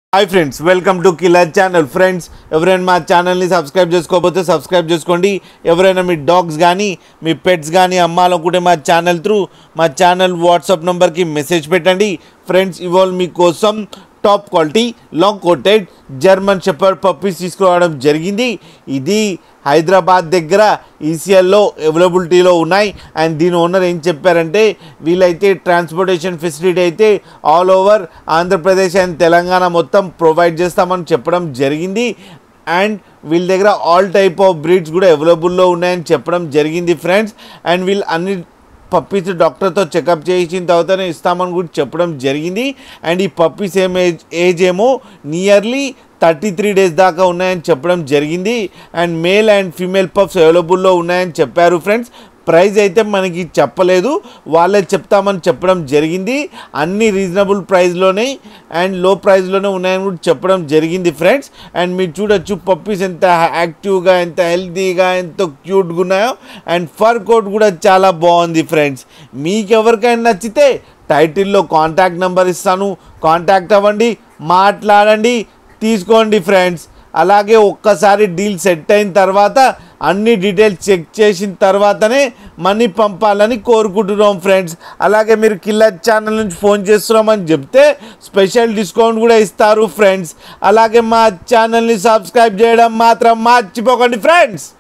hi friends welcome to killer channel friends ఎవరైనా మా ఛానల్ని సబ్స్క్రైబ్ చేసుకోకపోతే సబ్స్క్రైబ్ చేసుకోండి ఎవరైనా మీ డాగ్స్ కానీ మీ పెట్స్ కానీ అమ్మాలనుకుంటే మా ఛానల్ త్రూ మా ఛానల్ వాట్సాప్ నెంబర్కి మెసేజ్ పెట్టండి ఫ్రెండ్స్ ఇవాళ మీకోసం top quality long coated German shepherd puppies తీసుకురావడం జరిగింది ఇది హైదరాబాద్ దగ్గర ఈసీఎల్లో అవైలబిలిటీలో ఉన్నాయి అండ్ దీని ఓనర్ ఏం చెప్పారంటే వీళ్ళైతే ట్రాన్స్పోర్టేషన్ ఫెసిలిటీ అయితే all over Andhra Pradesh and Telangana మొత్తం ప్రొవైడ్ చేస్తామని చెప్పడం జరిగింది అండ్ వీళ్ళ దగ్గర ఆల్ టైప్ ఆఫ్ బ్రీడ్స్ కూడా అవైలబుల్లో ఉన్నాయని చెప్పడం జరిగింది ఫ్రెండ్స్ అండ్ వీళ్ళు అన్ని పప్పీస్ డాక్టర్తో చెకప్ చేయించిన తర్వాతనే ఇస్తామని కూడా చెప్పడం జరిగింది అండ్ ఈ పప్పీస్ ఏం ఏజ్ ఏజ్ ఏమో నియర్లీ థర్టీ త్రీ డేస్ దాకా ఉన్నాయని చెప్పడం జరిగింది and male and female pups అవైలబుల్లో ఉన్నాయని చెప్పారు ఫ్రెండ్స్ ప్రైస్ అయితే మనకి చెప్పలేదు వాళ్ళే చెప్తామని చెప్పడం జరిగింది అన్ని రీజనబుల్ ప్రైస్లోనే అండ్ లో ప్రైస్లోనే ఉన్నాయని కూడా చెప్పడం జరిగింది ఫ్రెండ్స్ అండ్ మీరు చూడొచ్చు పప్పీస్ ఎంత యాక్టివ్గా ఎంత హెల్తీగా ఎంత క్యూట్గా ఉన్నాయో అండ్ ఫర్ కోట్ కూడా చాలా బాగుంది ఫ్రెండ్స్ మీకు ఎవరికైనా నచ్చితే టైటిల్లో కాంటాక్ట్ నెంబర్ ఇస్తాను కాంటాక్ట్ అవ్వండి మాట్లాడండి తీసుకోండి ఫ్రెండ్స్ అలాగే ఒక్కసారి డీల్ సెట్ అయిన తర్వాత అన్ని డీటెయిల్స్ చెక్ చేసిన తర్వాతనే మనీ పంపాలని కోరుకుంటున్నాం ఫ్రెండ్స్ అలాగే మీరు కిల్లర్ ఛానల్ నుంచి ఫోన్ చేస్తున్నామని చెప్తే స్పెషల్ డిస్కౌంట్ కూడా ఇస్తారు ఫ్రెండ్స్ అలాగే మా ఛానల్ని సబ్స్క్రైబ్ చేయడం మాత్రం మర్చిపోకండి ఫ్రెండ్స్